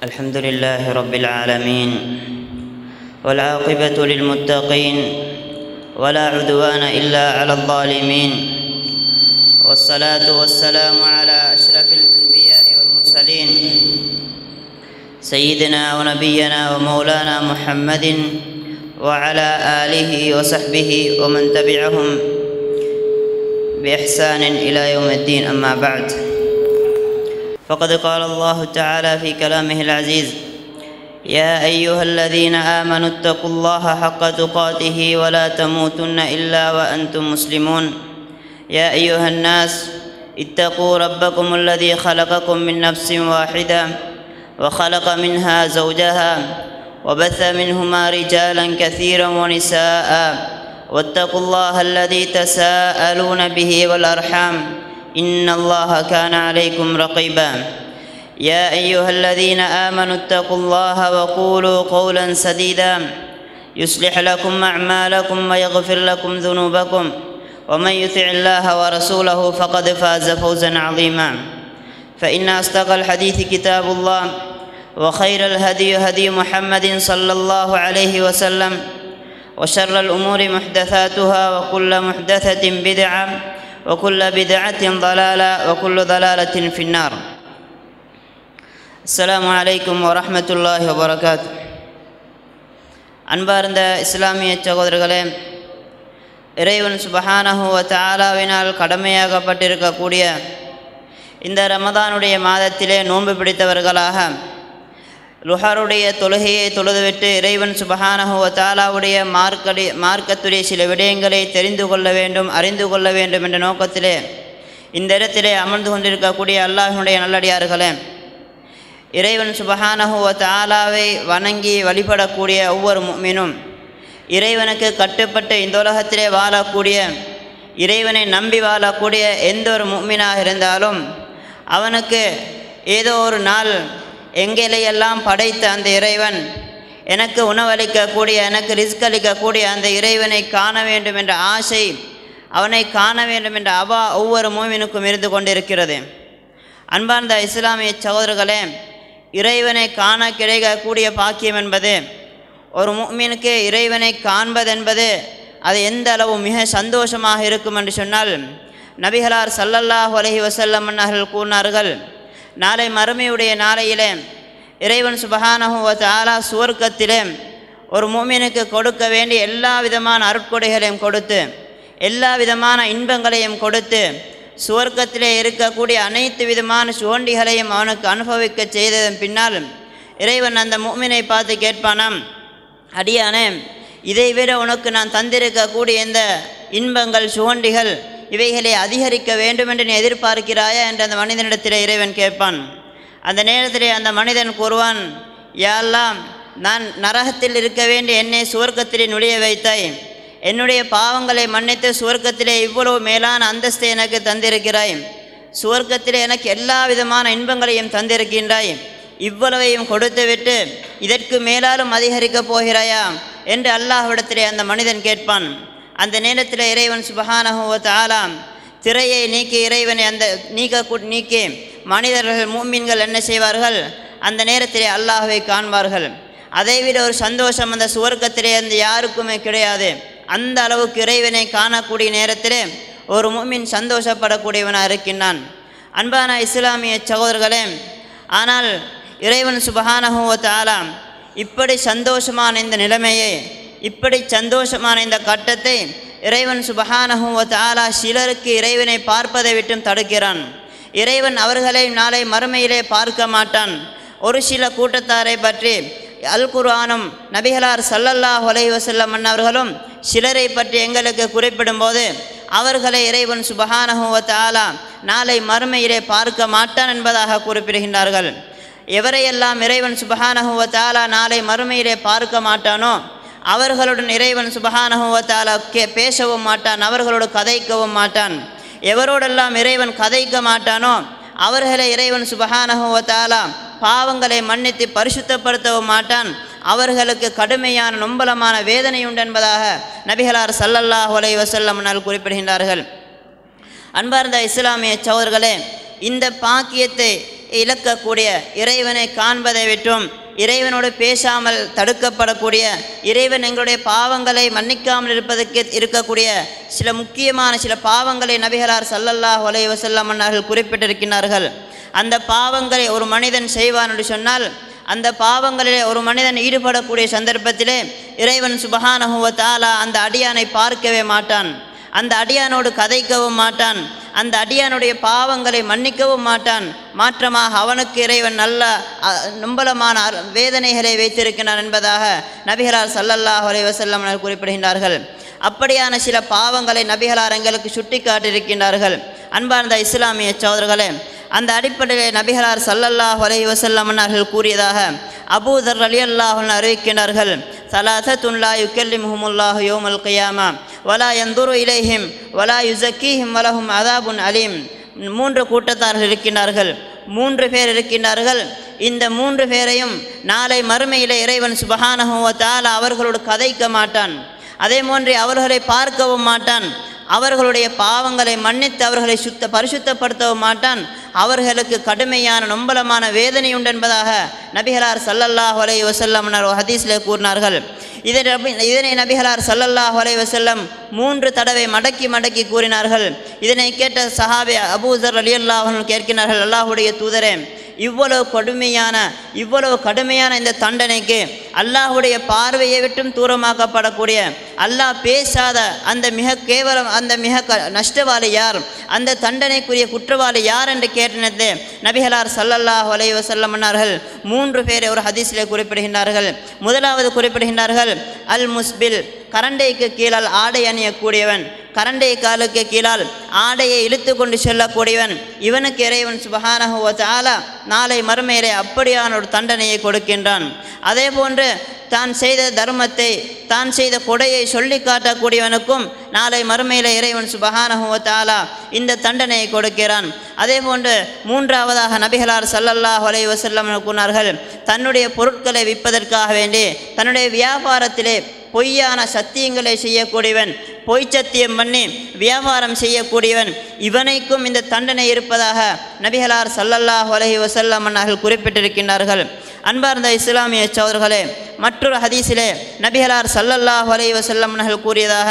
الحمد لله رب العالمين والعاقبة للمتقين ولا عدوان إلا على الظالمين والصلاة والسلام على أشرف الأنبياء والمرسلين سيدنا ونبينا ومولانا محمد وعلى آله وصحبه ومن تبعهم بإحسان إلى يوم الدين أما بعد فقد قال الله تعالى في كلامه العزيز يا أيها الذين آمنوا اتقوا الله حق تقاته ولا تموتن إلا وأنتم مسلمون يا أيها الناس اتقوا ربكم الذي خلقكم من نفس واحدة وخلق منها زوجها وبث منهما رجالا كثيرا ونساء واتقوا الله الذي تساءلون به والأرحام إن الله كان عليكم رقيبا يا أيها الذين آمنوا اتقوا الله وقولوا قولا سديدا يصلح لكم أعمالكم ويغفر لكم ذنوبكم ومن يطع الله ورسوله فقد فاز فوزا عظيما فإن أصدق الحديث كتاب الله وخير الهدي هدي محمد صلى الله عليه وسلم وشر الأمور محدثاتها وكل محدثة بدعة وكل بدعة ضلالة وكل ضلالة في النار السلام عليكم ورحمة الله وبركاته அன்பார்ந்த இஸ்லாமிய சகோதரர்களே இறைவன் சுபஹானஹுவ தாலாவினால் கடமையாகப்பட்டிருக்கக்கூடிய இந்த ரமதானுடைய மாதத்திலே நோன்பு பிடித்தவர்களாக லுஹருடைய தொழுகையை தொழுதுவிட்டு இறைவன் சுபஹானஹுவ தாலாவுடைய மார்க்கடி மார்க்கத்துடைய சில விடயங்களை தெரிந்து கொள்ள வேண்டும் அறிந்து கொள்ள வேண்டும் என்ற நோக்கத்திலே இந்த இடத்திலே அமர்ந்து கொண்டிருக்கக்கூடிய அல்லாஹினுடைய நல்லடியார்களே இறைவன் சுபஹானஹுவ தாலாவை வணங்கி வழிபடக்கூடிய ஒவ்வொரு மீனும் இறைவனுக்கு கட்டுப்பட்டு இந்த உலகத்திலே வாழக்கூடிய இறைவனை நம்பி வாழக்கூடிய எந்த ஒரு முக்மினாக இருந்தாலும் அவனுக்கு ஏதோ ஒரு நாள் எங்களையெல்லாம் படைத்த அந்த இறைவன் எனக்கு உணவளிக்கக்கூடிய எனக்கு ரிஸ்க் அளிக்கக்கூடிய அந்த இறைவனை காண வேண்டும் என்ற ஆசை அவனை காண வேண்டும் என்ற அவா ஒவ்வொரு மூமினுக்கும் இருந்து கொண்டிருக்கிறது அன்பார்ந்த இஸ்லாமிய சகோதரர்களே இறைவனை காண கிடைக்கக்கூடிய பாக்கியம் என்பது ஒரு முக்மீனுக்கு இறைவனை காண்பதென்பது அது எந்த அளவு மிக சந்தோஷமாக இருக்கும் என்று சொன்னால் நபிகளார் சல்லல்லாஹ் அலஹி வசல்லம் அவர்கள் கூறினார்கள் நாளை மறுமையுடைய நாளையிலே இறைவன் சுபஹானஹுவ தாலா சுவர்க்கத்திலே ஒரு மூமினுக்கு கொடுக்க வேண்டிய எல்லா விதமான அருட்கொடைகளையும் கொடுத்து எல்லா விதமான இன்பங்களையும் கொடுத்து சுவர்க்கத்திலே இருக்கக்கூடிய அனைத்து விதமான சுவண்டிகளையும் அவனுக்கு அனுபவிக்க செய்ததன் பின்னால் இறைவன் அந்த மூமினை பார்த்து கேட்பானாம் அடியானே இதைவிட உனக்கு நான் தந்திருக்கக்கூடிய இந்த இன்பங்கள் சுவண்டிகள் இவைகளை அதிகரிக்க வேண்டும் என்று நீ எதிர்பார்க்கிறாயா என்று அந்த மனிதனிடத்தில் இறைவன் கேட்பான் அந்த நேரத்தில் அந்த மனிதன் கூறுவான் யாரெல்லாம் நான் நரகத்தில் இருக்க வேண்டிய என்னை சுவர்க்கத்திலே நுழைய வைத்தாய் என்னுடைய பாவங்களை மன்னித்து சுவர்க்கத்திலே இவ்வளவு மேலான அந்தஸ்தை எனக்கு தந்திருக்கிறாய் சுவர்க்கத்திலே எனக்கு எல்லா விதமான இன்பங்களையும் தந்திருக்கின்றாய் இவ்வளவையும் கொடுத்துவிட்டு இதற்கு மேலாலும் அதிகரிக்கப் போகிறாயா என்று அல்லாஹ்விடத்திலே அந்த மனிதன் கேட்பான் அந்த நேரத்தில் இறைவன் சுபஹானஹுவ தாலாம் திரையை நீக்கி இறைவனை அந்த நீக்க நீக்கி மனிதர்கள் மூமின்கள் என்ன செய்வார்கள் அந்த நேரத்திலே அல்லாஹுவை காண்பார்கள் அதைவிட ஒரு சந்தோஷம் அந்த சுவர்க்கத்திலே அந்த யாருக்குமே கிடையாது அந்த அளவுக்கு இறைவனை காணக்கூடிய நேரத்திலே ஒரு மூமின் சந்தோஷப்படக்கூடியவனாக இருக்கின்றான் அன்பான இஸ்லாமிய சகோதரர்களே ஆனால் இறைவன் சுபஹானஹுவ தாலாம் இப்படி சந்தோஷமான இந்த நிலைமையை இப்படி சந்தோஷமான இந்த கட்டத்தை இறைவன் சுபஹானஹுவ தாலா சிலருக்கு இறைவனை பார்ப்பதை விட்டும் தடுக்கிறான் இறைவன் அவர்களை நாளை மறுமையிலே பார்க்க மாட்டான் ஒரு சில கூட்டத்தாரை பற்றி அல் குர்ஆனும் நபிகளார் சல்லல்லாஹ் அலை வசல்லம் அவர்களும் சிலரை பற்றி எங்களுக்கு குறிப்பிடும்போது அவர்களை இறைவன் சுபஹானஹுவ தாலா நாளை மறுமையிலே பார்க்க மாட்டான் என்பதாக குறிப்பிடுகின்றார்கள் எவரையெல்லாம் இறைவன் சுபஹானஹுவ தாலா நாளை மறுமையிலே பார்க்க மாட்டானோ அவர்களுடன் இறைவன் சுபஹானஹுவ தாலா கே பேசவும் மாட்டான் அவர்களோடு கதைக்கவும் மாட்டான் எவரோடெல்லாம் இறைவன் கதைக்க மாட்டானோ அவர்களை இறைவன் சுபஹானஹுவ தாலா பாவங்களை மன்னித்து பரிசுத்தப்படுத்தவும் மாட்டான் அவர்களுக்கு கடுமையான நொம்பலமான வேதனை உண்டு என்பதாக நபிகளார் சல்லல்லாஹ் அலை வசல்லம் குறிப்பிடுகின்றார்கள் அன்பார்ந்த இஸ்லாமிய சகோதரர்களே இந்த பாக்கியத்தை இழக்கக்கூடிய இறைவனை காண்பதை விட்டும் இறைவனோடு பேசாமல் தடுக்கப்படக்கூடிய இறைவன் எங்களுடைய பாவங்களை மன்னிக்காமல் இருப்பதற்கு இருக்கக்கூடிய சில முக்கியமான சில பாவங்களை நபிகளார் சல்லல்லாஹ் அலைஹி வஸல்லம் அன்னார்கள் குறிப்பிட்டிருக்கிறார்கள் அந்த பாவங்களை ஒரு மனிதன் செய்வான் என்று சொன்னால் அந்த பாவங்களிலே ஒரு மனிதன் ஈடுபடக்கூடிய சந்தர்ப்பத்திலே இறைவன் சுபஹானஹுவ தாலா அந்த அடியானை பார்க்கவே மாட்டான் அந்த அடியானோடு கதைக்கவும் மாட்டான் அந்த அடியானுடைய பாவங்களை மன்னிக்கவும் மாட்டான் மாற்றமாக அவனுக்கு இறைவன் நல்ல அ, நும்பலமான அரு- வேதனைகளை வைத்திருக்கிறான் என்பதாக நபிகளார் சல்லல்லாஹு அலைஹி வஸல்லம் அவர்கள் குறிப்பிடுகின்றார்கள் அப்படியான சில பாவங்களை நபிகளார் எங்களுக்கு சுட்டி காட்டியிருக்கின்றார்கள் அன்பார்ந்த இஸ்லாமிய சோதர்களே அந்த அடிப்படையிலே நபிகளார் சல்லல்லாஹு அலைஹி வஸல்லம் அவர்கள் கூறியதாக அபூதர் அலி அல்லாஹன் அறிவிக்கின்றார்கள் சலாசத்துன் லா யுக்கல்லிமுஹுமுல்லாஹு யௌமல் கியாமா வலா யந்துரு இலைஹிம் வலா யுசக்கீஹிம் வலஹும் அதாபுன் அலீம் மூன்று கூட்டத்தார்கள் இருக்கின்றார்கள் மூன்று பேர் இருக்கின்றார்கள் இந்த மூன்று பேரையும் நாளை மறுமையிலே இறைவன் சுபஹானஹு வ தஆலா அவர்களோடு கதைக்க மாட்டான் அதே போன்று அவர்களை பார்க்கவும் மாட்டான் அவர்களுடைய பாவங்களை மன்னித்து அவர்களை சுத்த பரிசுத்தப்படுத்தவும் மாட்டான் அவர்களுக்கு கடுமையான நொம்பலமான வேதனை உண்டு என்பதாக நபிகளார் சல்லல்லாஹு அலைஹி வஸல்லம் ஒரு ஹதீஸிலே கூறினார்கள் இதை நபி- இதனை நபிகளார் சல்லல்லாஹு அலைஹி வஸல்லம் மூன்று தடவை மடக்கி மடக்கி கூறினார்கள் இதனை கேட்ட சஹாபி அபூசர் அலி அல்லாஹ் கேட்கிறார்கள் அல்லாஹுடைய தூதரே இவ்வளவு கடுமையான இவ்வளவு கடுமையான இந்த தண்டனைக்கு அல்லாஹ்வுடைய பார்வையை விட்டும் தூரமாக்கப்படக்கூடிய அல்லாஹ் பேசாத அந்த மிக கேவலம் அந்த மிக க நஷ்டவாளி யார் அந்த தண்டனைக்குரிய குற்றவாளி யார் என்று கேட்டனது நபிகளார் சல்லல்லாஹு அலைஹி வஸல்லம் அன்னார்கள் மூன்று பேரை ஒரு ஹதீஸிலே குறிப்பிடுகின்றார்கள் முதலாவது குறிப்பிடுகின்றார்கள் அல் முஸ்பில் கரண்டைக்கு கீழால் ஆடை அணியக்கூடியவன் கரண்டை காலுக்கு கீழால் ஆடையை இழுத்து கொண்டு செல்லக்கூடியவன் இவனுக்கு இறைவன் சுபஹானஹு வ தஆலா நாளை மறுமையிலே அப்படியான ஒரு தண்டனையை கொடுக்கின்றான் அதே போன்று தான் செய்த தர்மத்தை தான் செய்த கொடையை சொல்லி காட்டக்கூடியவனுக்கும் நாளை மறுமையிலே இறைவன் சுபஹானஹு வ தஆலா இந்த தண்டனையை கொடுக்கிறான் அதே போன்று மூன்றாவதாக நபிகளார் ஸல்லல்லாஹு அலைஹி வஸல்லம் கூறினார்கள் தன்னுடைய பொருட்களை விற்பதற்காக வேண்டி தன்னுடைய வியாபாரத்திலே பொய்யான சத்தியங்களை செய்யக்கூடியவன் பொய் சத்தியம் பண்ணி வியாபாரம் செய்யக்கூடியவன் இவனைக்கும் இந்த தண்டனை இருப்பதாக நபிகளார் சல்லல்லாஹு அலைஹி வஸல்லம் அன்னார்கள் குறிப்பிட்டிருக்கின்றார்கள் அன்பார்ந்த இஸ்லாமிய சோதர்களே மற்றொரு ஹதீஸிலே நபிகளார் சல்லல்லாஹு அலைஹி வஸல்லம் அன்னார்கள் கூறியதாக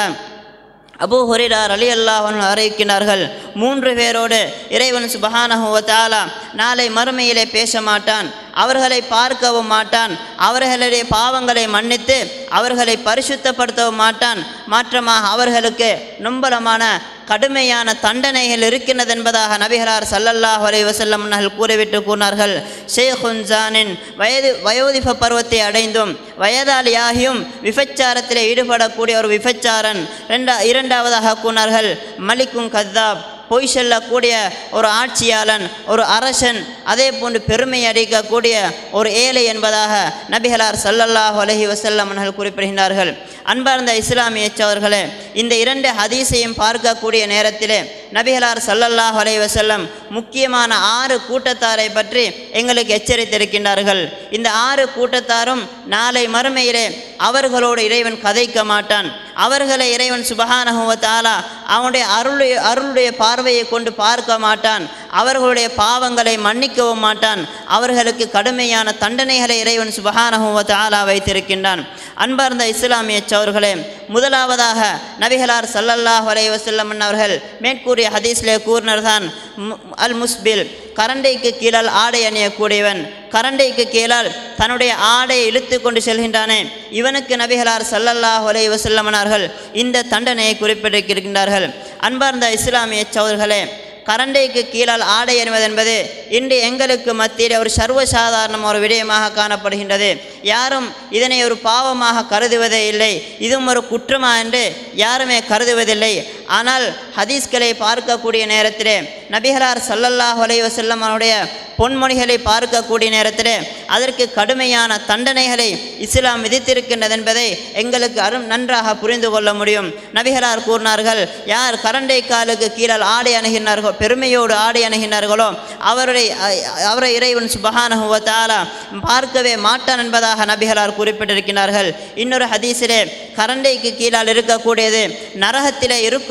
அபூ ஹுரைரார் அலி அல்லாஹன் அறிவிக்கிறார்கள் மூன்று பேரோடு இறைவன் சுபஹானஹு வ தஆலா நாளை மறுமையிலே பேச மாட்டான் அவர்களை பார்க்கவும் மாட்டான் அவர்களுடைய பாவங்களை மன்னித்து அவர்களை பரிசுத்தப்படுத்தவும் மாட்டான் மாற்றமாக அவர்களுக்கு நும்பலமான கடுமையான தண்டனைகள் இருக்கின்றது என்பதாக நபிகளார் சல்லல்லாஹு அலைஹி வஸல்லம் அவர்கள் கூறிவிட்டு கூறினார்கள் ஷேഖുൻ ஜானின் வயது வயோதிப பருவத்தை அடைந்தும் வயதாளியாகியும் விபச்சாரத்தில் ஈடுபடக்கூடிய ஒரு விபச்சாரன் ரெண்டா இரண்டாவதாக கூறினார்கள் மலிக்கும் கத்தாப் பொய் சொல்லக்கூடிய ஒரு ஆட்சியாளன் ஒரு அரசன் அதே போன்று பெருமை அடிக்கக்கூடிய ஒரு ஏழை என்பதாக நபிகளார் சல்லல்லாஹு அலைஹி வஸல்லம் அவர்கள் குறிப்பிடுகின்றார்கள் அன்பார்ந்த இஸ்லாமிய சோர்களே இந்த இரண்டு ஹதீஸையும் பார்க்கக்கூடிய நேரத்திலே நபிகளார் சல்லல்லாஹு அலைஹி வஸல்லம் முக்கியமான ஆறு கூட்டத்தாரை பற்றி எங்களுக்கு எச்சரித்திருக்கின்றார்கள் இந்த ஆறு கூட்டத்தாரும் நாளை மறுமையிலே அவர்களோடு இறைவன் கதைக்க மாட்டான் அவர்களை இறைவன் சுபஹானஹு வ தஆலா அவனுடைய அருளுடைய அருளுடைய பார்வையை கொண்டு பார்க்க மாட்டான் அவர்களுடைய பாவங்களை மன்னிக்கவும் மாட்டான் அவர்களுக்கு கடுமையான தண்டனைகளை இறைவன் சுபஹானஹு வ தஆலா வைத்திருக்கின்றான் அன்பார்ந்த இஸ்லாமிய சோர்களே முதலாவதாக நபிகளார் சல்லல்லாஹு அலைஹி வஸல்லம் அவர்கள் மேற்கூறிய ஹதீஸ்லே கூறினர்தான் மு- அல் முஸ்பில் கரண்டைக்கு கீழால் ஆடை அணியக்கூடியவன் கரண்டைக்கு கீழால் தன்னுடைய ஆடையை இழுத்து கொண்டு செல்கின்றானே இவனுக்கு நபிகளார் சல்லல்லாஹு அலைஹி வஸல்லம் அவர்கள் இந்த தண்டனையை குறிப்பிட்டிருக்கின்றார்கள் அன்பார்ந்த இஸ்லாமிய சோர்களே கரண்டைக்கு கீழால் ஆடை அணிவது என்பது இன்று எங்களுக்கு மத்தியில் ஒரு சர்வசாதாரண ஒரு விடயமாக காணப்படுகின்றது யாரும் இதனை ஒரு பாவமாக கருதுவதே இல்லை இதுவும் ஒரு குற்றமா என்று யாருமே கருதுவதில்லை ஆனால் ஹதீஸ்களை பார்க்கக்கூடிய நேரத்திலே நபிகளார் சல்லல்லாஹு அலைஹி வஸல்லம் அவருடைய பொன்மொழிகளை பார்க்கக்கூடிய நேரத்திலே அதற்கு கடுமையான தண்டனைகளை இஸ்லாம் விதித்திருக்கின்றது என்பதை எங்களுக்கு அரும் நன்றாக புரிந்து கொள்ள முடியும் நபிகளார் கூறினார்கள் யார் கரண்டை காலுக்கு கீழால் ஆடை அணுகினார்களோ பெருமையோடு ஆடை அணுகினார்களோ அவருடைய அ- அவரை இறைவன் சுபஹானஹு வ தஆலா பார்க்கவே மாட்டான் என்பதாக நபிகளார் குறிப்பிட்டிருக்கிறார்கள் இன்னொரு ஹதீஸிலே கரண்டைக்கு கீழால் இருக்கக்கூடியது நரகத்திலே இருக்கும்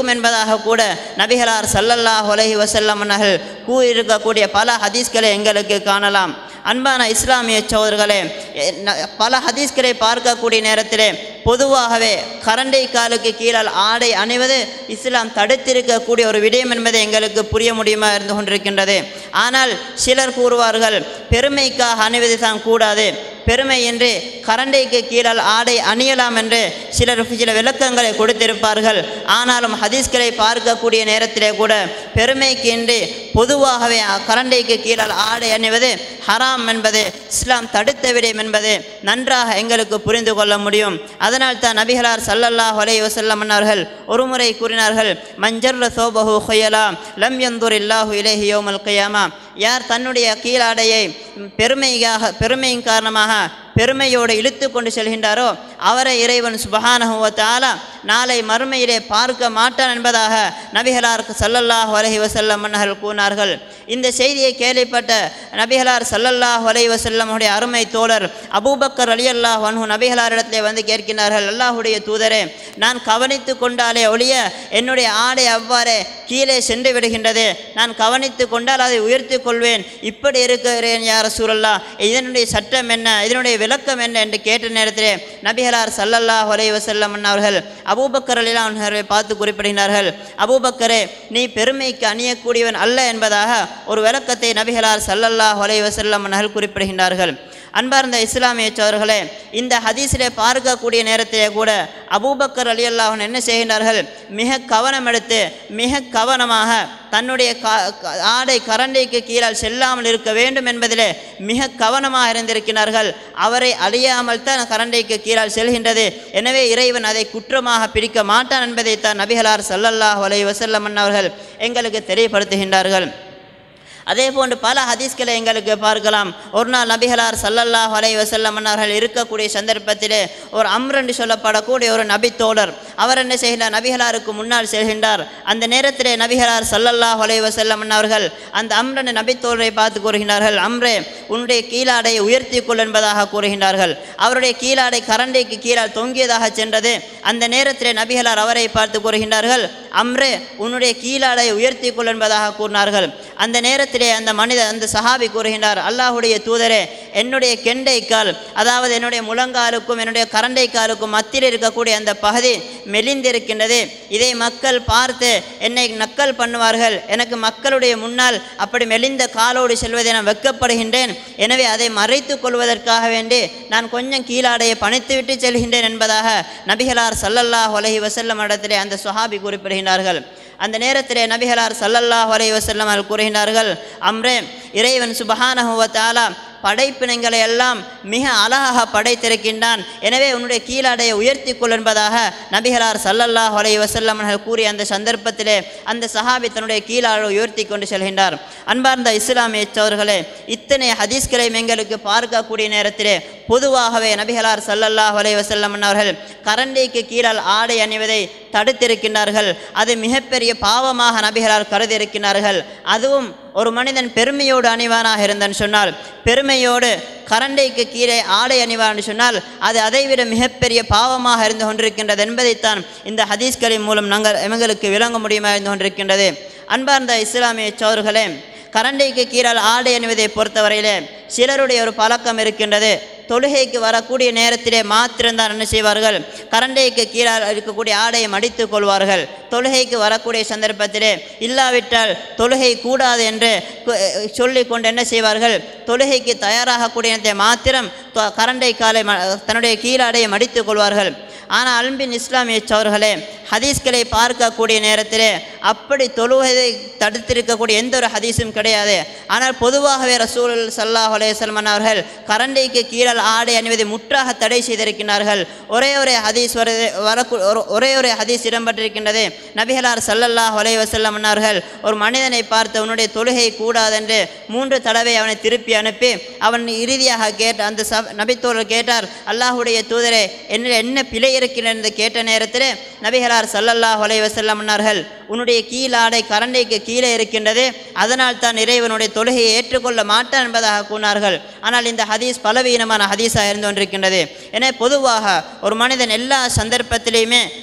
இருக்கும் என்பதாக கூட நபிகளார் சல்லல்லாஹு அலைஹி வஸல்லம் அவர்கள் கூறியிருக்கக்கூடிய பல ஹதீஸ்களை எங்களுக்கு காணலாம் அன்பான இஸ்லாமிய சோதர்களே எ- ந- பல ஹதீஸ்களை பார்க்கக்கூடிய நேரத்திலே பொதுவாகவே கரண்டை காலுக்கு கீழால் ஆடை அணிவது இஸ்லாம் தடுத்திருக்கக்கூடிய ஒரு விடயம் என்பதை எங்களுக்கு புரிய முடியுமா இருந்து கொண்டிருக்கின்றது ஆனால் சிலர் கூறுவார்கள் பெருமைக்காக அணிவது தான் கூடாது பெருமை என்று கரண்டைக்கு கீழால் ஆடை அணியலாம் என்று சிலர் சில விளக்கங்களை கொடுத்திருப்பார்கள் ஆனாலும் ஹதீஸ்களை பார்க்கக்கூடிய நேரத்திலே கூட பெருமைக்கு இன்றி பொதுவாகவே அ- கரண்டைக்கு கீழால் ஆடை அணிவது ஹராம் என்பது இஸ்லாம் தடுத்த விடயம் என்பது நன்றாக எங்களுக்கு புரிந்து கொள்ள முடியும் அதனால் தான் நபிகளார் சல்லல்லாஹு அலைஹி வஸல்லம் அவர்கள் ஒருமுறை கூறினார்கள் மஞ்சர்ல சோபஹு ஹொயலா லம் யந்துர் இல்லாஹு இலேஹி யோமல் கியாமா யார் தன்னுடைய கீழாடையை பெருமையாக பெருமையின் காரணமாக பெருமையோடு இழுத்து கொண்டு செல்கின்றாரோ அவரை இறைவன் சுபஹானஹு வ தஆலா நாளை மறுமையிலே பார்க்க மாட்டான் என்பதாக நபிகளார் சல்லல்லாஹு அலைஹி வஸல்லம் மன்னர்கள் கூறினார்கள் இந்த செய்தியை கேள்விப்பட்ட நபிகளார் சல்லல்லாஹு அலைஹி வஸல்லமுடைய அருமை தோழர் அபூபக்கர் ரலியல்லாஹு அன்ஹு நபிகளாரிடத்திலே வந்து கேட்கின்றார்கள் அல்லாஹுடைய தூதரே நான் கவனித்து கொண்டாலே ஒழிய என்னுடைய ஆடை அவ்வாறே கீழே சென்று விடுகின்றது நான் கவனித்து கொண்டால் அதை உயர்த்தி கொள்வேன் இப்படி இருக்கிறேன் யார் சூழல்லா இதனுடைய சட்டம் என்ன இதனுடைய விளக்கம் என்ன என்று கேட்ட நேரத்திலே நபிகளார் சல்லல்லாஹு அலைஹி வஸல்லம் அவர்கள் அபூபக்கர் அலிலா அவர்களை பார்த்து குறிப்பிடுகிறார்கள் அபூபக்கரே நீ பெருமைக்கு அணியக்கூடியவன் அல்ல என்பதாக ஒரு விளக்கத்தை நபிகளார் சல்லல்லாஹு அலைஹி வஸல்லம் அவர்கள் குறிப்பிடுகின்றார்கள் அன்பார்ந்த இஸ்லாமிய சோழர்களே இந்த ஹதீஸிலே பார்க்கக்கூடிய நேரத்திலே கூட அபூபக்கர் அலி அல்லாஹன் என்ன செய்கின்றார்கள் மிக கவனம் எடுத்து மிக கவனமாக தன்னுடைய கா- க- ஆடை கரண்டைக்கு கீழால் செல்லாமல் இருக்க வேண்டும் என்பதிலே மிக கவனமாக இருந்திருக்கிறார்கள் அவரை அழியாமல் தான் கரண்டைக்கு கீழால் செல்கின்றது எனவே இறைவன் அதை குற்றமாக பிடிக்க மாட்டான் என்பதைத்தான் நபிகளார் சல்லல்லாஹு அலைஹி வஸல்லம் அவர்கள் எங்களுக்கு தெரியப்படுத்துகின்றார்கள் அதே போன்று பல ஹதீஸ்களை எங்களுக்கு பார்க்கலாம் ஒரு நாள் நபிகளார் சல்லல்லாஹு அலைஹி வஸல்லம் அவர்கள் இருக்கக்கூடிய சந்தர்ப்பத்திலே ஒரு அம்ர் என்று சொல்லப்படக்கூடிய ஒரு நபி தோழர் அவர் என்ன செய்கிறார் நபிகளாருக்கு முன்னால் செல்கின்றார் அந்த நேரத்திலே நபிகளார் சல்லல்லாஹு அலைஹி வஸல்லம் அவர்கள் அந்த அம்ரன் நபி தோழரை பார்த்து கூறுகின்றார்கள் அம்ரே உன்னுடைய கீழாடையை உயர்த்தி கொள் என்பதாக கூறுகின்றார்கள் அவருடைய கீழாடை கரண்டைக்கு கீழால் தொங்கியதாக சென்றது அந்த நேரத்திலே நபிகளார் அவரை பார்த்து கூறுகின்றார்கள் அம்ரே உன்னுடைய கீழாடை உயர்த்தி கொள் என்பதாக கூறினார்கள் அந்த நேரத்திலே அந்த மனிதர் அந்த சஹாபி கூறுகின்றார் அல்லாஹுடைய தூதரே என்னுடைய கெண்டை கால் அதாவது என்னுடைய முழங்காலுக்கும் என்னுடைய கரண்டை காலுக்கும் மத்தியில் இருக்கக்கூடிய அந்த பகுதி மெலிந்திருக்கின்றது இதை மக்கள் பார்த்து என்னை நக்கல் பண்ணுவார்கள் எனக்கு மக்களுடைய முன்னால் அப்படி மெலிந்த காலோடு செல்வதை நான் வெட்கப்படுகின்றேன் எனவே அதை மறைத்துக் கொள்வதற்காக வேண்டி நான் கொஞ்சம் கீழாடையை பணித்துவிட்டு செல்கின்றேன் என்பதாக நபிகளார் சல்லல்லாஹு அலைஹி வஸல்லம் இடத்திலே அந்த சுஹாபி குறிப்பிடுகின்றார்கள் அந்த நேரத்திலே நபிகளார் சல்லல்லாஹு அலைஹி வஸல்லம் அவர்கள் கூறுகின்றார்கள் அம்ரே இறைவன் சுபஹானஹு வ தஆலா படைப்பினங்களை எல்லாம் மிக அழகாக படைத்திருக்கின்றான் எனவே உன்னுடைய கீழாடையை உயர்த்தி கொள் என்பதாக நபிகளார் சல்லல்லாஹு அலைஹி வஸல்லம் அவர்கள் கூறிய அந்த சந்தர்ப்பத்திலே அந்த சஹாபி தன்னுடைய கீழாடை உயர்த்தி கொண்டு செல்கின்றார் அன்பார்ந்த இஸ்லாமிய சோர்களே இத்தனை ஹதீஸ்களையும் எங்களுக்கு பார்க்கக்கூடிய நேரத்திலே பொதுவாகவே நபிகளார் சல்லல்லாஹு அலைஹி வஸல்லம் அவர்கள் கரண்டைக்கு கீழால் ஆடை அணிவதை தடுத்திருக்கின்றார்கள் அது மிகப்பெரிய பாவமாக நபிகளார் கருதியிருக்கிறார்கள் அதுவும் ஒரு மனிதன் பெருமையோடு அணிவானாக இருந்தான் சொன்னால் பெருமையோடு கரண்டைக்கு கீழே ஆடை அணிவான் சொன்னால் அது அதைவிட மிகப்பெரிய பாவமாக இருந்து கொண்டிருக்கின்றது என்பதைத்தான் இந்த ஹதீஸ்களின் மூலம் நாங்கள் எங்களுக்கு விளங்க முடியுமா இருந்து கொண்டிருக்கின்றது அன்பார்ந்த இஸ்லாமிய சோர்களே கரண்டைக்கு கீழால் ஆடை அணிவதை பொறுத்தவரையிலே சிலருடைய ஒரு பழக்கம் இருக்கின்றது தொழுகைக்கு வரக்கூடிய நேரத்திலே மாத்திரம்தான் என்ன செய்வார்கள் கரண்டைக்கு கீழால் இருக்கக்கூடிய ஆடையை மடித்துக் கொள்வார்கள் தொழுகைக்கு வரக்கூடிய சந்தர்ப்பத்திலே இல்லாவிட்டால் தொழுகை கூடாது என்று சொல்லிக் கொண்டு என்ன செய்வார்கள் தொழுகைக்கு தயாராகக்கூடிய நேரத்தை மாத்திரம் தொ- கரண்டை காலை ம- தன்னுடைய கீழாடையை மடித்துக் கொள்வார்கள் ஆனால் அன்பின் இஸ்லாமிய சோர்களே ஹதீஸ்களை பார்க்கக்கூடிய நேரத்திலே அப்படி தொழுவதை தடுத்திருக்கக்கூடிய எந்த ஒரு ஹதீஸும் கிடையாது ஆனால் பொதுவாகவே ரசூல் சல்லாஹ் அலையல்மன் அவர்கள் கரண்டைக்கு கீழல் ஆடை அணிவதை முற்றாக தடை செய்திருக்கிறார்கள் ஒரே ஒரு ஹதீஸ் வருது வரக்கூ ஒரு- ஒரே ஒரு ஹதீஸ் இடம்பெற்றிருக்கின்றது நபிகளார் சல்லல்லாஹ் அலைஹி வஸல்லம் அவர்கள் ஒரு மனிதனை பார்த்து உன்னுடைய தொழுகை கூடாதென்று மூன்று தடவை அவனை திருப்பி அனுப்பி அவன் இறுதியாக கேட்ட அந்த சப் நபித்தோழர் கேட்டார் அல்லாஹுடைய தூதரே என்ன என்ன பிழை இருக்கிறது என்று கேட்ட நேரத்தில் நபிகளார் சல்லல்லாஹ் அலைஹி வஸல்லம் அன்னார்கள் உன்னுடைய கீழாடை கரண்டைக்கு கீழே இருக்கின்றது அதனால் தான் இறைவனுடைய தொழுகையை ஏற்றுக்கொள்ள மாட்டான் என்பதாக கூறினார்கள் ஆனால் இந்த ஹதீஸ் பலவீனமான ஹதீஸாக இருந்து கொண்டிருக்கின்றது எனவே பொதுவாக ஒரு மனிதன் எல்லா சந்தர்ப்பத்திலையுமே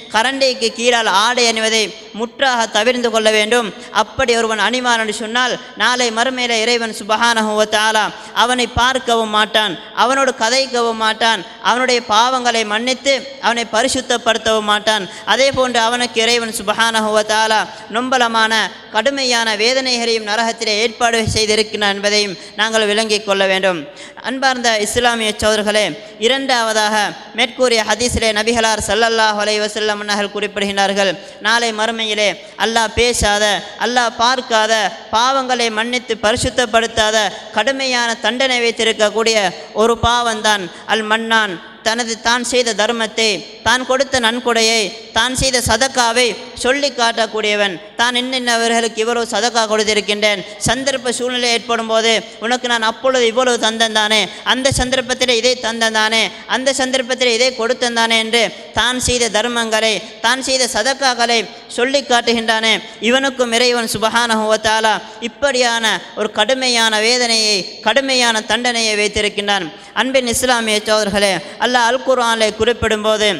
கரண்டைக்கு கீழால் ஆடை அணிவதை முற்றாக தவிர்ந்து கொள்ள வேண்டும் அப்படி ஒருவன் அணிவான் என்று சொன்னால் நாளை மறுமையில இறைவன் சுபஹானஹுவ தஆலா அவனை பார்க்கவும் மாட்டான் அவனோடு கதைக்கவும் மாட்டான் அவனுடைய பாவங்களை மன்னித்து அவனை பரிசுத்தப்படுத்தவும் மாட்டான் அதே போன்று அவனுக்கு இறைவன் சுபஹானஹுவ தஆலா நொம்பலமான கடுமையான வேதனைகளையும் நரகத்திலே ஏற்பாடு செய்திருக்கிறான் என்பதையும் நாங்கள் விளங்கிக் கொள்ள வேண்டும் அன்பார்ந்த இஸ்லாமிய சோதர்களே இரண்டாவதாக மேற்கூறிய ஹதீஸிலே நபிகளார் ஸல்லல்லாஹு அலைஹி வஸல்லம் அன்னர்கள் குறிப்பிடுகின்றார்கள் நாளை மறுமையிலே அல்லாஹ் பேசாத அல்லாஹ் பார்க்காத பாவங்களை மன்னித்து பரிசுத்தப்படுத்தாத கடுமையான தண்டனை வைத்திருக்கக்கூடிய ஒரு பாவம்தான் அல் மன்னான் தனது தான் செய்த தர்மத்தை தான் கொடுத்த நன்கொடையை தான் செய்த சதக்காவை சொல்லி காட்டக்கூடியவன் தான் இன்னவர்களுக்கு இவ்வளவு சதக்கா கொடுத்திருக்கின்றேன் சந்தர்ப்ப சூழ்நிலை ஏற்படும் போது உனக்கு நான் அப்பொழுது இவ்வளவு தந்தந்தானே அந்த சந்தர்ப்பத்தில் இதை தந்தந்தானே அந்த சந்தர்ப்பத்தில் இதை கொடுத்தந்தானே என்று தான் செய்த தர்மங்களை தான் செய்த சதக்காக்களை சொல்லி காட்டுகின்றானே இவனுக்கும் இறைவன் சுபஹானஹுவத்தாலா இப்படியான ஒரு கடுமையான வேதனையை கடுமையான தண்டனையை வைத்திருக்கின்றான் அன்பின் இஸ்லாமிய சோதர்களே அல்லாஹ் அல் குர்ஆனிலே குறிப்பிடும்போது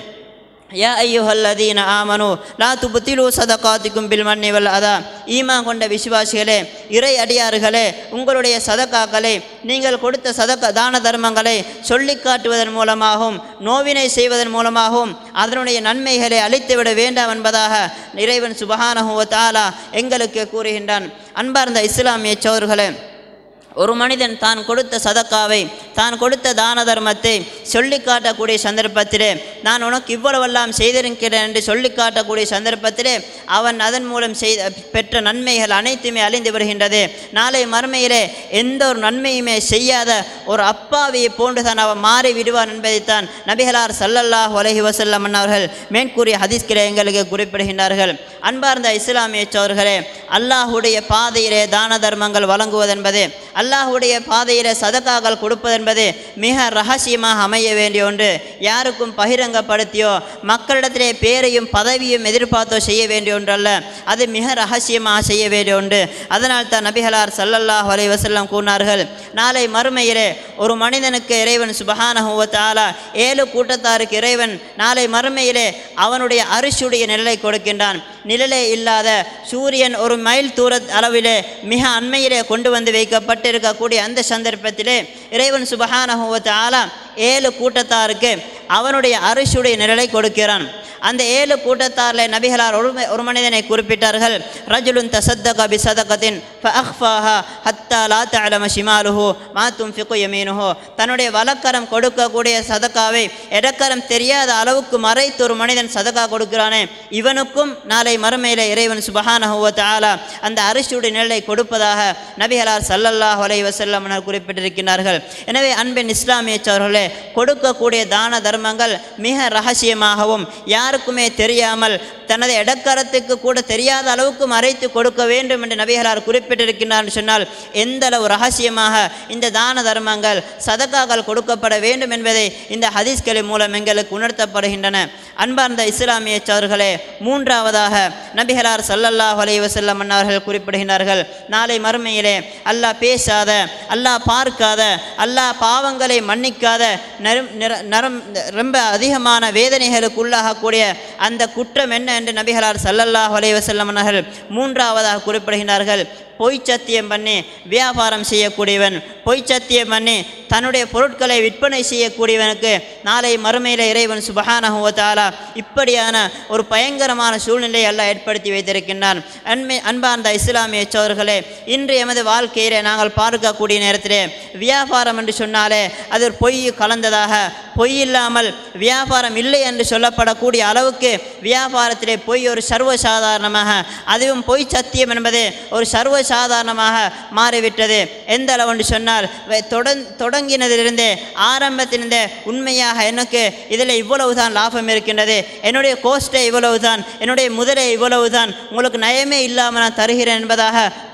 யா ஐயுஹல்லதீன ஆமனு லா துபுத்திலு சதகாத்திக்கும் பில் மன்னி வல் அதா ஈமா கொண்ட விசுவாசிகளே இறை அடியார்களே உங்களுடைய சதக்காக்களை நீங்கள் கொடுத்த சதக்க தான தர்மங்களை சொல்லி காட்டுவதன் மூலமாகவும் நோவினை செய்வதன் மூலமாகவும் அதனுடைய நன்மைகளை அழித்துவிட வேண்டாம் என்பதாக இறைவன் சுபஹானஹுவ தாலா எங்களுக்கு கூறுகின்றான் அன்பார்ந்த இஸ்லாமிய சோர்களே ஒரு மனிதன் தான் கொடுத்த சதக்காவை தான் கொடுத்த தான தர்மத்தை சொல்லி காட்டக்கூடிய சந்தர்ப்பத்திலே நான் உனக்கு இவ்வளவெல்லாம் செய்திருக்கிறேன் என்று சொல்லி காட்டக்கூடிய சந்தர்ப்பத்திலே அவன் அதன் மூலம் செய்த பெற்ற நன்மைகள் அனைத்துமே அழிந்து வருகின்றது நாளை மறுமையிலே எந்த ஒரு நன்மையுமே செய்யாத ஒரு அப்பாவியை போன்றுதான் அவன் மாறி விடுவான் என்பதைத்தான் நபிகளார் சல்லல்லாஹ் அலைஹி வஸல்லம் அவர்கள் மேற்கூறிய ஹதீஸ்கிற எங்களுக்கு குறிப்பிடுகின்றார்கள் அன்பார்ந்த இஸ்லாமிய சோர்களே அல்லாஹுடைய பாதையிலே தான தர்மங்கள் வழங்குவதென்பது அல்லாஹுடைய பாதையிலே சதக்காக்கள் கொடுப்பதென்பது மிக ரகசியமாக அமைய வேண்டிய ஒன்று யாருக்கும் பகிரங்கப்படுத்தியோ மக்களிடத்திலே பேரையும் பதவியும் எதிர்பார்த்தோ செய்ய வேண்டிய ஒன்றல்ல அது மிக ரகசியமாக செய்ய வேண்டிய ஒன்று அதனால் தான் நபிகளார் சல்லல்லாஹ் அலைஹி வஸல்லம் கூறினார்கள் நாளை மறுமையிலே ஒரு மனிதனுக்கு இறைவன் சுபஹானஹு வ தஆலா ஏழு கூட்டத்தாருக்கு இறைவன் நாளை மறுமையிலே அவனுடைய அரிசியுடைய நிழலை கொடுக்கின்றான் நிழலே இல்லாத சூரியன் ஒரு மைல் தூர அளவிலே மிக அண்மையிலே கொண்டு வந்து வைக்கப்பட்டிருக்கக்கூடிய அந்த சந்தர்ப்பத்திலே இறைவன் சுபஹானஹு வ தஆலா ஏழு கூட்டத்தாருக்கு அவனுடைய அரிசியுடைய நிழலை கொடுக்கிறான் அந்த ஏழு கூட்டத்தாரில் நபிகளார் ஒரு ம- ஒரு மனிதனை குறிப்பிட்டார்கள் ரஜுலுன் தசத்தக பி சதகத்தின் ஃபஅஹ்ஃபாஹா ஹத்தா லா தஅலம ஷிமாலுஹு மா துன்ஃபிகு யமீனுஹு தன்னுடைய வலக்கரம் கொடுக்கக்கூடிய சதக்காவை இடக்கரம் தெரியாத அளவுக்கு மறைத்து ஒரு மனிதன் சதக்கா கொடுக்கிறானே இவனுக்கும் நாளை மறுமையில இறைவன் சுபஹானஹு வ தஆலா அந்த அரிசியுடைய நிழலை கொடுப்பதாக நபிகளார் ஸல்லல்லாஹு அலைஹி வஸல்லம் அவர்கள் குறிப்பிட்டிருக்கிறார்கள் எனவே அன்பின் இஸ்லாமிய சோர்களே கொடுக்கக்கூடிய தான தர்மங்கள் மிக ரகசியமாகவும் யாருக்குமே தெரியாமல் தனது இடக்கரத்துக்கு கூட தெரியாத அளவுக்கு மறைத்து கொடுக்க வேண்டும் என்று நபிகளார் குறிப்பிட்டிருக்கிறார் என்று சொன்னால் எந்த அளவு ரகசியமாக இந்த தான தர்மங்கள் சதக்காக்கள் கொடுக்கப்பட வேண்டும் என்பதை இந்த ஹதீஸ்களின் மூலம் எங்களுக்கு உணர்த்தப்படுகின்றன அன்பார்ந்த இஸ்லாமிய சோர்களே மூன்றாவதாக நபிகளார் ஸல்லல்லாஹு அலைஹி வஸல்லம் அவர்கள் குறிப்பிடுகிறார்கள் நாளை மறுமையிலே அல்லாஹ் பேசாத அல்லாஹ் பார்க்காத அல்லாஹ் பாவங்களை மன்னிக்காத நரும் நிற- நரம் ரொம்ப அதிகமான வேதனைகளுக்கு உள்ளாகக்கூடிய அந்த குற்றம் என்ன என்று நபிகளார் ஸல்லல்லாஹு அலைஹி வஸல்லம் அவர்கள் மூன்றாவதாக குறிப்பிடுகிறார்கள் பொய் சத்தியம் பண்ணி வியாபாரம் செய்யக்கூடியவன் பொய் சத்தியம் பண்ணி தன்னுடைய பொருட்களை விற்பனை செய்யக்கூடியவனுக்கு நாளை மறுமையில் இறைவன் சுபஹானஹு வ தஆலா இப்படியான ஒரு பயங்கரமான சூழ்நிலையை அல்லாஹ் ஏற்படுத்தி வைத்திருக்கின்றான் அன்மை அன்பார்ந்த இஸ்லாமிய சோர்களே இன்று எமது வாழ்க்கையிலே நாங்கள் பார்க்கக்கூடிய நேரத்திலே வியாபாரம் என்று சொன்னாலே அது ஒரு பொய் கலந்ததாக பொய் இல்லாமல் வியாபாரம் இல்லை என்று சொல்லப்படக்கூடிய அளவுக்கு வியாபாரத்திலே பொய் ஒரு சர்வசாதாரணமாக அதுவும் பொய் சத்தியம் என்பது ஒரு சர்வசாதாரணமாக மாறிவிட்டது எந்த அளவு என்று சொன்னால் வை- தொடங் தொடங்கினதிலிருந்தே ஆரம்பத்திலிருந்தே உண்மையாக எனக்கு இதில் இவ்வளவு தான் லாபம் இருக்கின்றது என்னுடைய கோஸ்டே இவ்வளவு தான் என்னுடைய முதலே இவ்வளவு தான் உங்களுக்கு நயமே இல்லாமல் நான் தருகிறேன் என்பதாக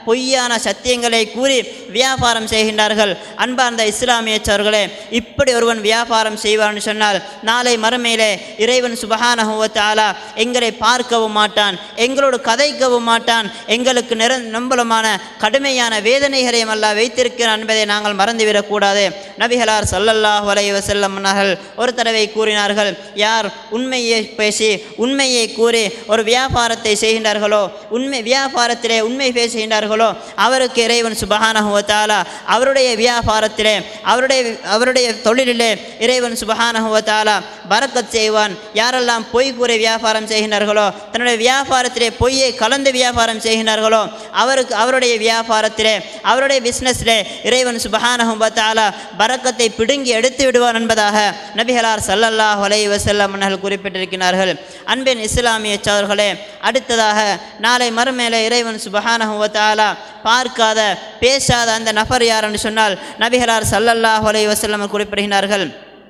பொய்யான சத்தியங்களை கூறி வியாபாரம் செய்கின்றார்கள் அன்பார்ந்த இஸ்லாமிய சோர்களே இப்படி ஒருவன் வியாபாரம் செய்வான்னு சொன்னால் நாளை மறுமையிலே இறைவன் சுபஹானஹுவத்தாலா எங்களை பார்க்கவும் மாட்டான் எங்களோடு கதைக்கவும் மாட்டான் எங்களுக்கு நிர நம்பலமான கடுமையான வேதனைகளையும் அல்ல வைத்திருக்கிறான் என்பதை நாங்கள் மறந்துவிடக்கூடாது நபிகளார் ஸல்லல்லாஹு அலைஹி வஸல்லம் அவர்கள் ஒரு தடவை கூறினார்கள் யார் உண்மையை பேசி உண்மையை கூறி ஒரு வியாபாரத்தை செய்கின்றார்களோ உண்மை வியாபாரத்திலே உண்மை பேசுகின்றார்களோ அவருக்கு இறைவன் சுபஹானஹு வ தஆலா அவருடைய வியாபாரத்திலே அவருடைய அவருடைய தொழிலிலே இறைவன் சுபஹானஹு வ தஆலா பரக்கத் செய்வான் யாரெல்லாம் பொய் கூறி வியாபாரம் செய்கின்றார்களோ தன்னுடைய வியாபாரத்திலே பொய்யை கலந்து வியாபாரம் செய்கின்றார்களோ அவருக்கு அவருடைய வியாபாரத்திலே அவருடைய பிஸ்னஸிலே இறைவன் சுபஹானஹு வ தஆலா பரக்கத்தை பிடுங்கி எடுத்து விடுவான் என்பதாக நபிகளார் ஸல்லல்லாஹு அலைஹி வஸல்லம் அவர்கள் குறிப்பிட்டிருக்கிறார்கள் அன்பின் இஸ்லாமிய சோர்களே அடுத்ததாக நாளை மறுமையிலே இறைவன் சுபஹானஹு வ தஆலா பார்க்காத பேசாத அந்த நபர் யார் என்று சொன்னால் நபிகளார் ஸல்லல்லாஹு அலைஹி வஸல்லம் குறிப்பிடுகிறார்கள்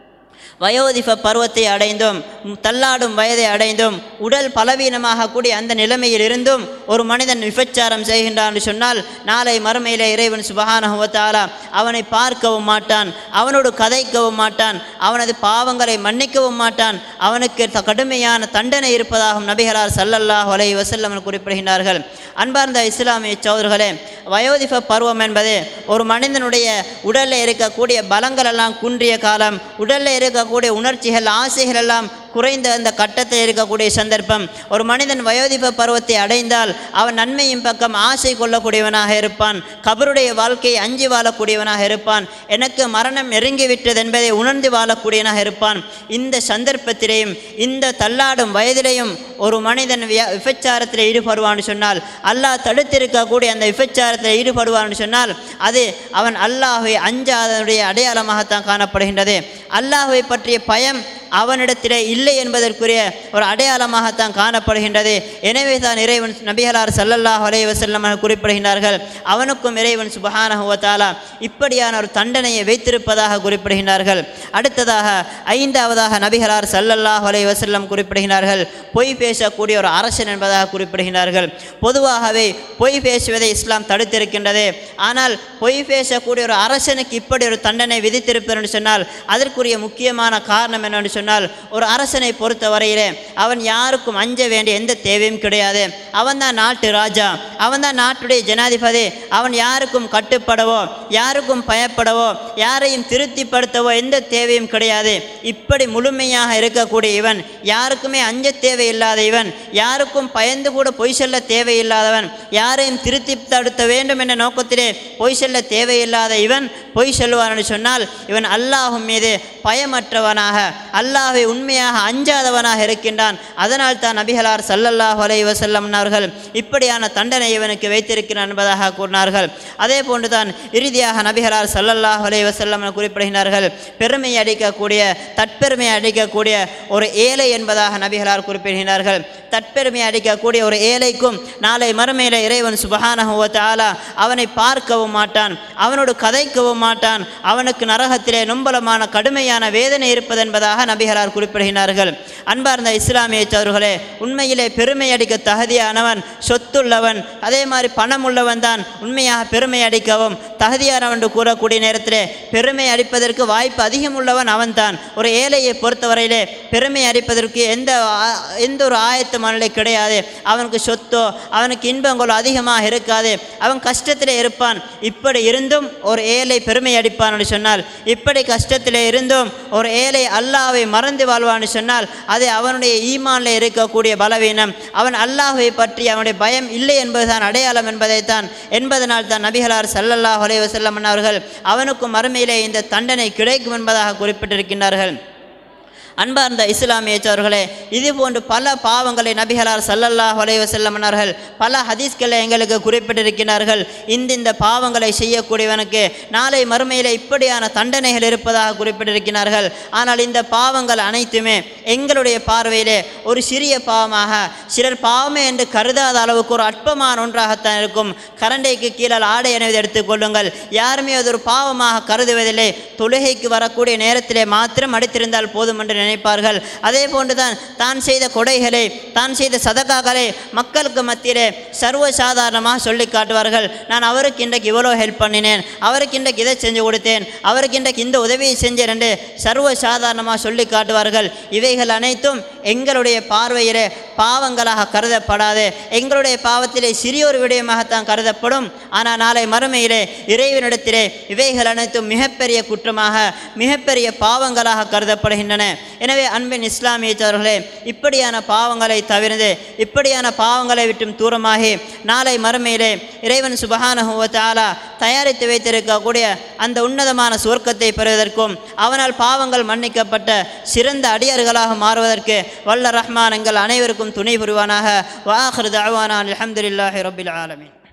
வயோதிப பருவத்தை அடைந்தும் தள்ளாடும் வயதை அடைந்தும் உடல் பலவீனமாக கூடிய அந்த நிலைமையில் இருந்தும் ஒரு மனிதன் விபச்சாரம் செய்கின்றான் என்று சொன்னால் நாளை மறுமையிலே இறைவன் சுபஹானஹுவத்தாலா அவனை பார்க்கவும் மாட்டான் அவனோடு கதைக்கவும் மாட்டான் அவனது பாவங்களை மன்னிக்கவும் மாட்டான் அவனுக்கு த- கடுமையான தண்டனை இருப்பதாகவும் நபிகளார் ஸல்லல்லாஹு அலைஹி வஸல்லம் குறிப்பிடுகின்றார்கள் அன்பார்ந்த இஸ்லாமிய சோதர்களே வயோதிப பருவம் என்பது ஒரு மனிதனுடைய உடலில் இருக்கக்கூடிய பலங்கள் எல்லாம் குன்றிய காலம் உடலில் இருக்கக்கூடிய உணர்ச்சிகள் ஆசைகள் எல்லாம் குறைந்த அந்த கட்டத்தில் இருக்கக்கூடிய சந்தர்ப்பம் ஒரு மனிதன் வயோதிப பருவத்தை அடைந்தால் அவன் நன்மையின் பக்கம் ஆசை கொள்ளக்கூடியவனாக இருப்பான் கபருடைய வாழ்க்கையை அஞ்சி வாழக்கூடியவனாக இருப்பான் எனக்கு மரணம் நெருங்கிவிட்டது என்பதை உணர்ந்து வாழக்கூடியவனாக இருப்பான் இந்த சந்தர்ப்பத்திலேயும் இந்த தள்ளாடும் வயதிலேயும் ஒரு மனிதன் வியா விபச்சாரத்தில் ஈடுபடுவான்னு சொன்னால் அல்லாஹ் தடுத்திருக்கக்கூடிய அந்த விபச்சாரத்தில் ஈடுபடுவான்னு சொன்னால் அது அவன் அல்லாஹை அஞ்சாதனுடைய அடையாளமாகத்தான் காணப்படுகின்றது அல்லாஹை பற்றிய பயம் அவனிடத்திலே இல்லை என்பதற்குரிய ஒரு அடையாளமாகத்தான் காணப்படுகின்றது எனவே தான் இறைவன் நபிகளார் ஸல்லல்லாஹு அலைஹி வஸல்லம் அவர்கள் குறிப்பிடுகின்றார்கள் அவனுக்கும் இறைவன் சுபஹானஹு வ தஆலா இப்படியான ஒரு தண்டனையை வைத்திருப்பதாக குறிப்பிடுகின்றார்கள் அடுத்ததாக ஐந்தாவதாக நபிகளார் ஸல்லல்லாஹு அலைஹி வஸல்லம் குறிப்பிடுகிறார்கள் பொய் பேசக்கூடிய ஒரு அரசன் என்பதாக குறிப்பிடுகின்றார்கள் பொதுவாகவே பொய் பேசுவதை இஸ்லாம் தடுத்திருக்கின்றது ஆனால் பொய் பேசக்கூடிய ஒரு அரசனுக்கு இப்படி ஒரு தண்டனை விதித்திருப்பது என்று சொன்னால் அதற்குரிய முக்கியமான காரணம் என்னவென்று சொன்னால் ஒரு அரசனை பொறுத்த வரையிலே அவன் யாருக்கும் அஞ்ச வேண்டிய எந்த தேவையும் கிடையாது அவன்தான் நாட்டு ராஜா அவன்தான் நாட்டுடைய ஜனாதிபதி அவன் யாருக்கும் கட்டுப்படவோ யாருக்கும் பயப்படவோ யாரையும் திருப்திப்படுத்தவோ எந்த தேவையும் கிடையாது இப்படி முழுமையாக இருக்கக்கூடிய இவன் யாருக்குமே அஞ்ச தேவையில்லாத இவன் யாருக்கும் பயந்து கூட பொய் சொல்ல தேவையில்லாதவன் யாரையும் திருப்திப்படுத்த வேண்டும் என்ற நோக்கத்திலே பொய் சொல்ல தேவையில்லாத இவன் பொய் சொல்லுவான் என்று சொன்னால் இவன் அல்லாஹும் மீது பயமற்றவனாக அல்லாஹை உண்மையாக அஞ்சாதவனாக இருக்கின்றான் அதனால் தான் நபிகளார் ஸல்லல்லாஹு அலைஹி வஸல்லம் அவர்கள் இப்படியான தண்டனை இவனுக்கு வைத்திருக்கிறான் என்பதாக கூறினார்கள் அதே போன்று தான் இறுதியாக நபிகளார் ஸல்லல்லாஹு அலைஹி வஸல்லம் குறிப்பிடுகிறார்கள் பெருமை அடிக்கக்கூடிய தற்பெருமை அடிக்கக்கூடிய ஒரு ஏழை என்பதாக நபிகளார் குறிப்பிடுகிறார்கள் தற்பெருமை அடிக்கக்கூடிய ஒரு ஏழைக்கும் நாளை மறுமையில இறைவன் சுபஹானஹு வ தஆலா அவனை பார்க்கவும் மாட்டான் அவனோடு கதைக்கவும் மாட்டான் அவனுக்கு நரகத்திலே நொம்பலமான கடுமையான வேதனை இருப்பது என்பதாக நபிகளார் குறிப்பிடுகிறார்கள் அன்பார்ந்த இஸ்லாமிய சோர்களே உண்மையிலே பெருமை அடிக்க தகுதியானவன் சொத்துள்ளவன் அதே மாதிரி பணம் உள்ளவன் தான் உண்மையாக பெருமை அடிக்கவும் தகுதியானவன் என்று கூறக்கூடிய நேரத்திலே பெருமை அடிப்பதற்கு வாய்ப்பு அதிகம் உள்ளவன் அவன்தான் ஒரு ஏழையை பொறுத்தவரையிலே பெருமை அடிப்பதற்கு எந்த ஆ- எந்த ஒரு ஆயத்த மனநிலை கிடையாது அவனுக்கு சொத்தோ அவனுக்கு இன்பங்களோ அதிகமாக இருக்காது அவன் கஷ்டத்திலே இருப்பான் இப்படி இருந்தும் ஒரு ஏழை பெருமை அடிப்பான் என்று சொன்னால் இப்படி கஷ்டத்திலே இருந்தும் ஒரு ஏழை அல்லாஹ்வை மறந்து வாழ்வான்னு சொன்னால் அது அவனுடைய ஈமானில் இருக்கக்கூடிய பலவீனம் அவன் அல்லாஹ்வை பற்றி அவனுடைய பயம் இல்லை என்பதுதான் அடையாளம் என்பதைத்தான் என்பதனால் தான் நபிகளார் ஸல்லல்லாஹு அலைஹி வஸல்லம் அவர்கள் அவனுக்கும் மறுமையிலே இந்த தண்டனை கிடைக்கும் என்பதாக குறிப்பிட்டிருக்கின்றார்கள் அன்பார்ந்த இஸ்லாமிய சோர்களே இது போன்று பல பாவங்களை நபிகளார் ஸல்லல்லாஹு அலைஹி வஸல்லம் அவர்கள் பல ஹதீஸ்களை எங்களுக்கு குறிப்பிட்டிருக்கிறார்கள் இந்த இந்த பாவங்களை செய்யக்கூடியவனுக்கு நாளை மறுமையில் இப்படியான தண்டனைகள் இருப்பதாக குறிப்பிட்டிருக்கிறார்கள் ஆனால் இந்த பாவங்கள் அனைத்துமே எங்களுடைய பார்வையிலே ஒரு சிறிய பாவமாக சிலர் பாவமே என்று கருதாத அளவுக்கு ஒரு அற்பமான ஒன்றாகத்தான் இருக்கும் கரண்டைக்கு கீழே ஆடை அணிவதை எடுத்துக்கொள்ளுங்கள் யாருமே அது ஒரு பாவமாக கருதுவதில்லை தொழுகைக்கு வரக்கூடிய நேரத்திலே மாத்திரம் அடித்திருந்தால் போதும் என்று நினைப்பார்கள் அதே போன்றுதான் தான் செய்த கொடைகளை தான் செய்த சதகாக்களை மக்களுக்கு மத்தியிலே சர்வ சாதாரணமாக சொல்லி காட்டுவார்கள் நான் அவருக்கு இன்றைக்கு இவ்வளோ ஹெல்ப் பண்ணினேன் அவருக்கு இன்றைக்கு இதை செஞ்சு கொடுத்தேன் அவருக்கு இன்றைக்கு இந்த உதவியை செஞ்சேன் என்று சர்வ சாதாரணமாக சொல்லி காட்டுவார்கள் இவைகள் அனைத்தும் எங்களுடைய பார்வையிலே பாவங்களாக கருதப்படாது எங்களுடைய பாவத்திலே சிறியொரு விடயமாகத்தான் கருதப்படும் ஆனால் நாளை மறுமையிலே இறைவனிடத்திலே இவைகள் அனைத்தும் மிகப்பெரிய குற்றமாக மிகப்பெரிய பாவங்களாக கருதப்படுகின்றன எனவே அன்பின் இஸ்லாமியத்தவர்களே இப்படியான பாவங்களை தவிர்த்து இப்படியான பாவங்களை விட்டும் தூரமாகி நாளை மறுமையிலே இறைவன் சுபஹானஹுவ தஆலா தயாரித்து வைத்திருக்கக்கூடிய அந்த உன்னதமான சுவர்க்கத்தை பெறுவதற்கும் அவனால் பாவங்கள் மன்னிக்கப்பட்ட சிறந்த அடியார்களாக மாறுவதற்கு வல்ல ரஹ்மான் எங்கள் அனைவருக்கும் துணை புரிவானாக வாஹர் தஅவானா அல்ஹம்துலில்லாஹி ரப்பில் ஆலமீன்